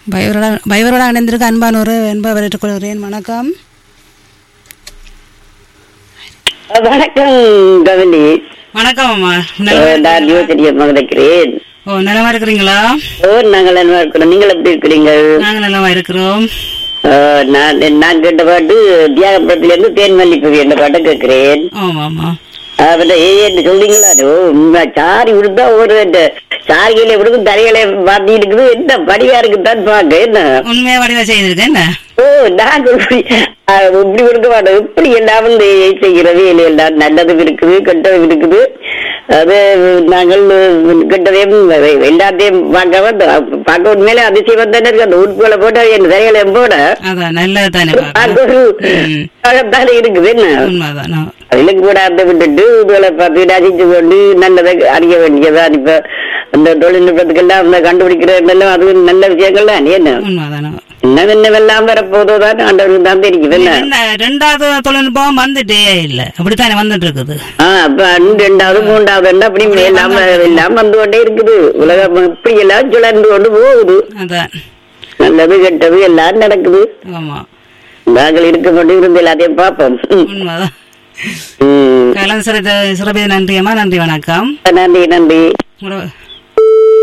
பயவரோட பயவரோட இணைந்திருக்க அன்பானோர் என்பவரை கொள்கிறேன் வணக்கம் வணக்கம் கவலி வணக்கம் அம்மா நான் யோசனையை மகிழ்க்கிறேன் ஓ நலமா இருக்கிறீங்களா ஓ நாங்கள் நல்லா இருக்கிறோம் நீங்கள் எப்படி இருக்கிறீங்க நாங்க நலமா இருக்கிறோம் ஆ, நான் நான் கேட்ட பாட்டு தியாகபுரத்துல இருந்து தேன் மல்லிப்பூ என்ற பாட்டை கேட்கிறேன் ஆமா ஆமா அவர்கிட்ட ஏ என்று சொல்றீங்களா ஓ உண்மை சாரி விடுத்தா ஒரு இந்த சாரியில விடுக்கும் தரையில மாட்டி இருக்குது என்ன படியா இருக்குதான் பாக்க என்ன உண்மையா வடிவா செய்திருக்கேன் என்ன ஓ நான் இப்படி ஆ, இப்படி கொடுக்க மாட்டோம் இப்படி எல்லாம் வந்து செய்கிற வேலை எல்லாம் நல்லதும் இருக்குது கெட்டதும் இருக்குது அது நாங்கள் கெட்டதையும் எல்லாத்தையும் பார்க்காம அந்த- பார்க்க உண்மையிலே அதிசயம் தானே இருக்கு அந்த உறுப்புகளை போட்டு என் சரிகளை போட அதான் நல்லது தானே பார்க்க ஒரு ம். அழகாத்தானே இருக்குது என்ன உண்மைதான் ஆ. அதிலும் கூட அந்த விட்டுட்டு இதுகளை பார்த்து ரசிச்சு கொண்டு நல்லதை அறிய வேண்டியதான் இப்ப அந்த தொழில்நுட்பத்துக்கெல்லாம் அந்த கண்டுபிடிக்கிறதெல்லாம் அது நல்ல விஷயங்கள் தான் என்ன உண்மைதான் ஆ. என்ன என்னவெல்லாம் வரப்போதோ தான் ஆண்டவருக்கு தான் தெரியும் என்ன என்ன, ரெண்டாவது தொழில்நுட்பம் வந்துட்டே இல்ல அப்படித்தானே வந்துட்டு இருக்குது ஆ, அப்ப அண்ணு ரெண்டாவது மூன்றாவது என்ன அப்படி எல்லாம் எல்லாம் வந்து கொண்டே இருக்குது உலகம் இப்படி எல்லாம் சுழன்று கொண்டு போகுது அதான் நல்லது கெட்டது எல்லாம் நடக்குது ஆமா நாங்கள் இருக்க கொண்டு இருந்து எல்லாத்தையும் பார்ப்போம் ம். உண்மைதான் ம். கலந்து சிறப்பு சிறப்பு நன்றி அம்மா நன்றி வணக்கம் நன்றி நன்றி உங்களோட